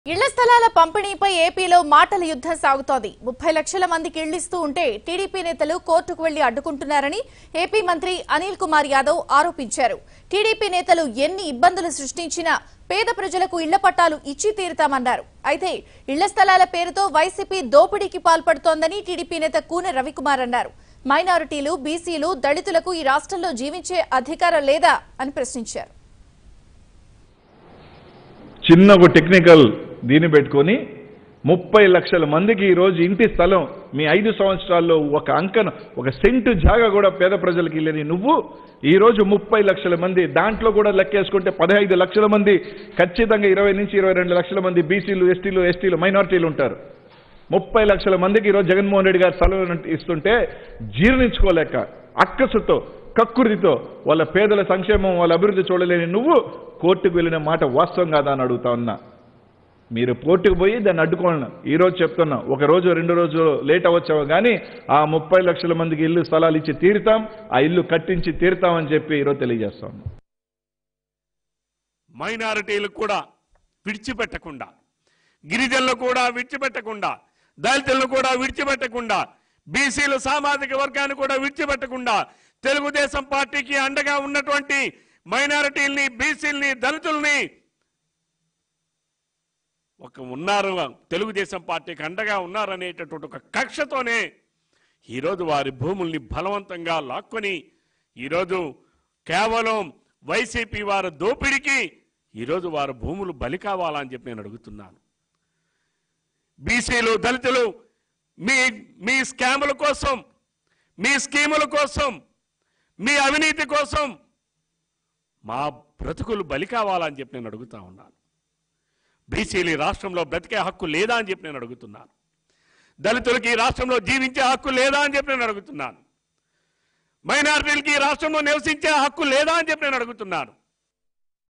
ఇళ్ల స్థలాల పంపిణీపై ఏపీలో మాటల యుద్ధం సాగుతోంది ముప్పై లక్షల మందికి ఇళ్లిస్తూ ఉంటే టీడీపీ నేతలు కోర్టుకు వెళ్లి అడ్డుకుంటున్నారని ఏపీ మంత్రి అనిల్ కుమార్ యాదవ్ ఆరోపించారు టీడీపీ నేతలు ఎన్ని ఇబ్బందులు సృష్టించినా పేద ప్రజలకు ఇళ్ల పట్టాలు ఇచ్చి తీరుతామన్నారు అయితే ఇళ్ల స్థలాల పేరుతో వైసీపీ దోపిడీకి పాల్పడుతోందని టీడీపీ నేత కూనె రవికుమార్ అన్నారు మైనారిటీలు బీసీలు దళితులకు ఈ రాష్ట్రంలో జీవించే అధికారం లేదా అని ప్రశ్నించారు చిన్న ఒక టెక్నికల్ దీన్ని పెట్టుకొని ముప్పై లక్షల మందికి ఈరోజు ఇంటి స్థలం మీ ఐదు సంవత్సరాల్లో ఒక అంకన ఒక సెంటు జాగా కూడా పేద ప్రజలకి లేని నువ్వు ఈరోజు ముప్పై లక్షల మంది దాంట్లో కూడా లెక్కేసుకుంటే పదహైదు లక్షల మంది ఖచ్చితంగా ఇరవై నుంచి ఇరవై రెండు లక్షల మంది బీసీలు ఎస్టీలు ఎస్టీలు మైనారిటీలు ఉంటారు ముప్పై లక్షల మందికి ఈరోజు జగన్మోహన్ రెడ్డి గారు స్థలం ఇస్తుంటే జీర్ణించుకోలేక అక్కసుతో కక్కుర్తితో వాళ్ళ పేదల సంక్షేమం వాళ్ళ అభివృద్ధి చూడలేని నువ్వు కోర్టుకు వెళ్ళిన మాట వాస్తవం కాదా అని అడుగుతా ఉన్నా మీరు కోర్టుకు పోయి దాన్ని అడ్డుకోండి ఈ రోజు చెప్తున్నా ఒక రోజు రెండు రోజులు లేట్ అవ్వచ్చావు కానీ ఆ ముప్పై లక్షల మందికి ఇల్లు స్థలాలు ఇచ్చి తీరుతాం ఆ ఇల్లు కట్టించి తీరుతామని చెప్పి ఈరోజు తెలియజేస్తాం మైనారిటీలకు కూడా విడిచిపెట్టకుండా గిరిజనులు కూడా విడిచిపెట్టకుండా దళితులను కూడా విడిచిపెట్టకుండా బీసీలు సామాజిక వర్గాన్ని కూడా విడిచిపెట్టకుండా తెలుగుదేశం పార్టీకి అండగా ఉన్నటువంటి మైనారిటీల్ని బీసీల్ని దళితుల్ని ఒక ఉన్నారు తెలుగుదేశం పార్టీకి అండగా ఉన్నారనేటటువంటి ఒక కక్షతోనే ఈరోజు వారి భూముల్ని బలవంతంగా లాక్కొని ఈరోజు కేవలం వైసీపీ వారి దోపిడీకి ఈరోజు వారి భూములు బలి కావాలని చెప్పి నేను అడుగుతున్నాను బీసీలు దళితులు మీ మీ స్కాముల కోసం మీ స్కీముల కోసం మీ అవినీతి కోసం మా బ్రతుకులు బలి కావాలని చెప్పి నేను అడుగుతా ఉన్నాను బీసీలు ఈ రాష్ట్రంలో బ్రతికే హక్కు లేదా అని చెప్పి నేను అడుగుతున్నాను దళితులకి ఈ రాష్ట్రంలో జీవించే హక్కు లేదా అని చెప్పి నేను అడుగుతున్నాను మైనారిటీలకి ఈ రాష్ట్రంలో నివసించే హక్కు లేదా అని చెప్పి నేను అడుగుతున్నాను